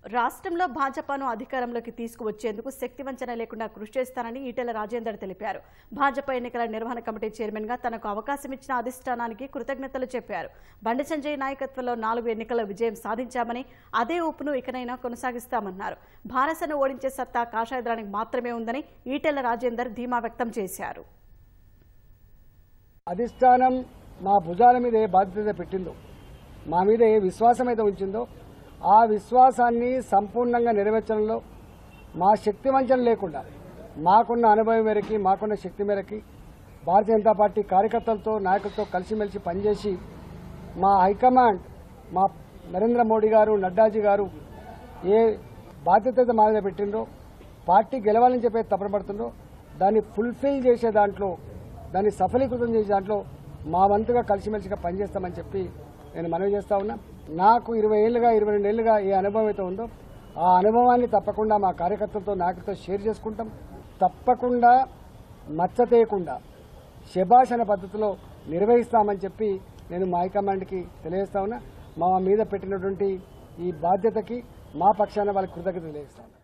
రాష్ట్రంలో భాజపాను అధికారంలోకి తీసుకువచ్చేందుకు శక్తివంచన లేకుండా కృషి చేస్తానని ఈటెల రాజేందర్ తెలిపారు భాజపా ఎన్నికల నిర్వహణ కమిటీ చైర్మన్ గా తనకు అవకాశం ఇచ్చిన అధిష్టానానికి కృతజ్ఞతలు చెప్పారు బండి సంజయ్ నాయకత్వంలో నాలుగు ఎన్నికల విజయం సాధించామని అదే ఊపును ఇకనైనా కొనసాగిస్తామన్నారు భారసను ఓడించే సత్తా కాషాయదళానికి మాత్రమే ఉందని ఈటెల రాజేందర్ ధీమా వ్యక్తం చేశారు అధిష్టానం మా భుజాల మీద ఏ బాధ్యత పెట్టిందో మా మీద ఏ విశ్వాసం అయితే ఉంచిందో ఆ విశ్వాసాన్ని సంపూర్ణంగా నెరవేర్చడంలో మా శక్తి వంచన లేకుండా మాకున్న అనుభవం మేరకి మాకున్న శక్తి మేరకి భారతీయ జనతా పార్టీ కార్యకర్తలతో నాయకులతో కలిసిమెలిసి పనిచేసి మా హైకమాండ్ మా నరేంద్ర మోడీ గారు నడ్డాజీ గారు ఏ బాధ్యత అయితే మా మీద పెట్టిండ్రో పార్టీ గెలవాలని చెప్పి తప్పపడుతుండ్రో దాన్ని ఫుల్ఫిల్ చేసే దాంట్లో దాన్ని సఫలీకృతం చేసే దాంట్లో మా వంతుగా కలిసిమెలిసిగా పనిచేస్తామని చెప్పి నేను మనవి చేస్తా ఉన్నా నాకు ఇరవై ఏళ్ళుగా ఇరవై రెండు ఏళ్ళుగా ఏ అనుభవం అయితే ఉందో ఆ అనుభవాన్ని తప్పకుండా మా కార్యకర్తలతో నాయకులతో షేర్ చేసుకుంటాం తప్పకుండా మచ్చ తేయకుండా శభాష్ అనే పద్ధతిలో నిర్వహిస్తామని చెప్పి నేను మా హైకమాండ్కి తెలియజేస్తా ఉన్నా మా మీద పెట్టినటువంటి ఈ బాధ్యతకి మా పక్షాన వాళ్ళకి కృతజ్ఞత తెలియజేస్తా ఉన్నా